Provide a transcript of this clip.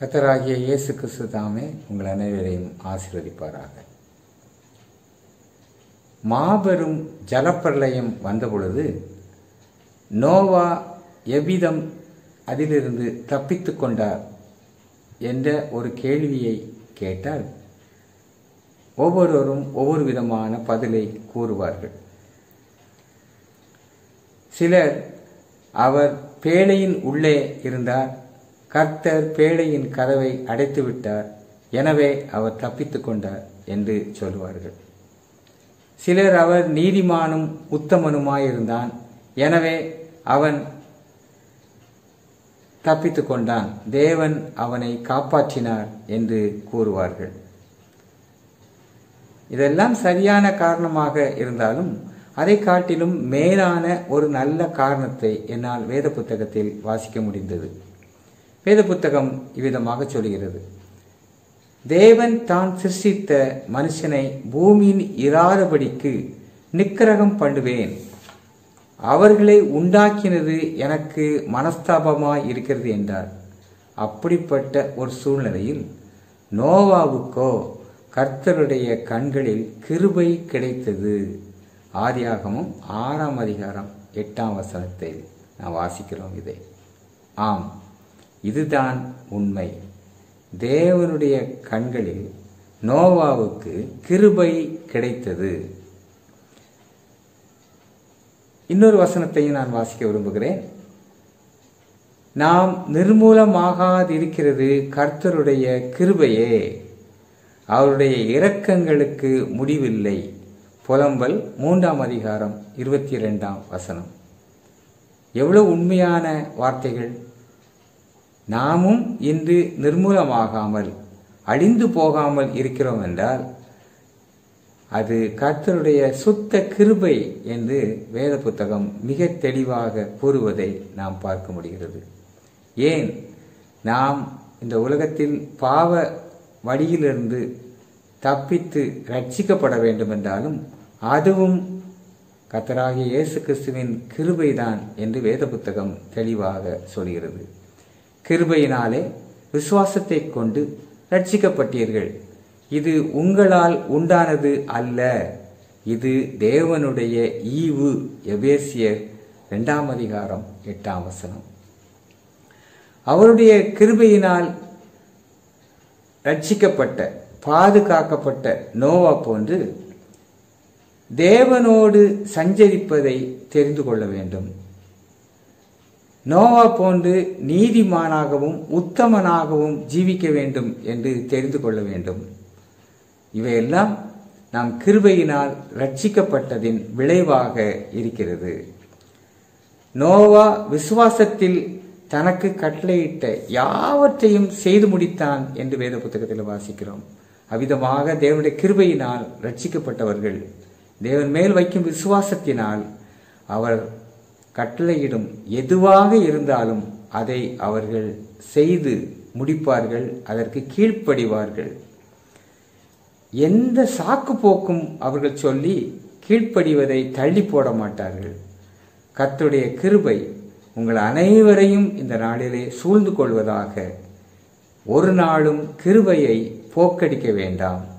கத்தராகிய இயேசு கிறிஸ்து தாமே உங்கள் அனைவரையும் ஆசீர்வதிப்பாராக மாபெரும் ஜலப்பிரளயம் வந்தபொழுது நோவா எவ்விதம் அதிலிருந்து தப்பித்துக் கொண்டார் என்ற ஒரு கேள்வியை கேட்டால் ஒவ்வொருவரும் ஒவ்வொரு விதமான பதிலை கூறுவார்கள் சிலர் அவர் பேழையின் உள்ளே இருந்தார் கர்த்தர் பேழையின் கதவை அடைத்து விட்டார் எனவே அவர் தப்பித்துக் கொண்டார் என்று சொல்வார்கள் சிலர் அவர் நீதிமானும் உத்தமனுமாயிருந்தான் எனவே அவன் தப்பித்துக் கொண்டான் தேவன் அவனை காப்பாற்றினார் என்று கூறுவார்கள் இதெல்லாம் சரியான காரணமாக இருந்தாலும் அதை காட்டிலும் மேலான ஒரு நல்ல காரணத்தை என்னால் வேத புத்தகத்தில் வாசிக்க முடிந்தது வேத புத்தகம் இவ்விதமாக சொல்கிறது தேவன் தான் சிருஷ்டித்த மனுஷனை பூமியின் இராதபடிக்கு நிக்கிரகம் பண்ணுவேன் அவர்களை உண்டாக்கினது எனக்கு மனஸ்தாபமாய் இருக்கிறது என்றார் அப்படிப்பட்ட ஒரு சூழ்நிலையில் நோவாவுக்கோ கர்த்தருடைய கண்களில் கிருபை கிடைத்தது ஆதியாகமும் ஆறாம் அதிகாரம் எட்டாம் வசனத்தை நான் வாசிக்கிறோம் இதை ஆம் இதுதான் உண்மை தேவனுடைய கண்களில் நோவாவுக்கு கிருபை கிடைத்தது இன்னொரு வசனத்தையும் நான் வாசிக்க விரும்புகிறேன் நாம் நிர்மூலமாகாதிருக்கிறது கர்த்தருடைய கிருபையே அவருடைய இரக்கங்களுக்கு முடிவில்லை புலம்பல் மூன்றாம் அதிகாரம் இருபத்தி இரண்டாம் வசனம் எவ்வளவு உண்மையான வார்த்தைகள் நாமும் இன்று நிர்மூலமாகாமல் அழிந்து போகாமல் இருக்கிறோம் என்றால் அது கர்த்தருடைய சுத்த கிருபை என்று வேத புத்தகம் மிக தெளிவாக கூறுவதை நாம் பார்க்க முடிகிறது ஏன் நாம் இந்த உலகத்தில் பாவ வழியிலிருந்து தப்பித்து ரட்சிக்கப்பட வேண்டும் என்றாலும் அதுவும் கத்தராகிய இயேசு கிறிஸ்துவின் கிருபைதான் என்று வேத புத்தகம் தெளிவாக சொல்கிறது கிருபையினாலே விசுவாசத்தை கொண்டு ரட்சிக்கப்பட்டீர்கள் இது உங்களால் உண்டானது அல்ல இது தேவனுடைய ஈவு எபேசியர் இரண்டாம் அதிகாரம் எட்டாம் வசனம் அவருடைய கிருபையினால் ரட்சிக்கப்பட்ட பாதுகாக்கப்பட்ட நோவா போன்று தேவனோடு சஞ்சரிப்பதை தெரிந்து கொள்ள வேண்டும் நோவா போன்று நீதிமானாகவும் உத்தமனாகவும் ஜீவிக்க வேண்டும் என்று தெரிந்து கொள்ள வேண்டும் இவையெல்லாம் நாம் கிருபையினால் ரட்சிக்கப்பட்டதின் விளைவாக இருக்கிறது நோவா விசுவாசத்தில் தனக்கு கட்டளையிட்ட யாவற்றையும் செய்து முடித்தான் என்று வேத புத்தகத்தில் வாசிக்கிறோம் அவ்விதமாக தேவனுடைய கிருபையினால் ரட்சிக்கப்பட்டவர்கள் தேவன் மேல் வைக்கும் விசுவாசத்தினால் அவர் கட்டளையிடும் எதுவாக இருந்தாலும் அதை அவர்கள் செய்து முடிப்பார்கள் அதற்கு கீழ்ப்படிவார்கள் எந்த சாக்கு போக்கும் அவர்கள் சொல்லி கீழ்ப்படிவதை தள்ளி போட மாட்டார்கள் கத்துடைய கிருபை உங்கள் அனைவரையும் இந்த நாளிலே சூழ்ந்து கொள்வதாக ஒரு நாளும் கிருபையை போக்கடிக்க வேண்டாம்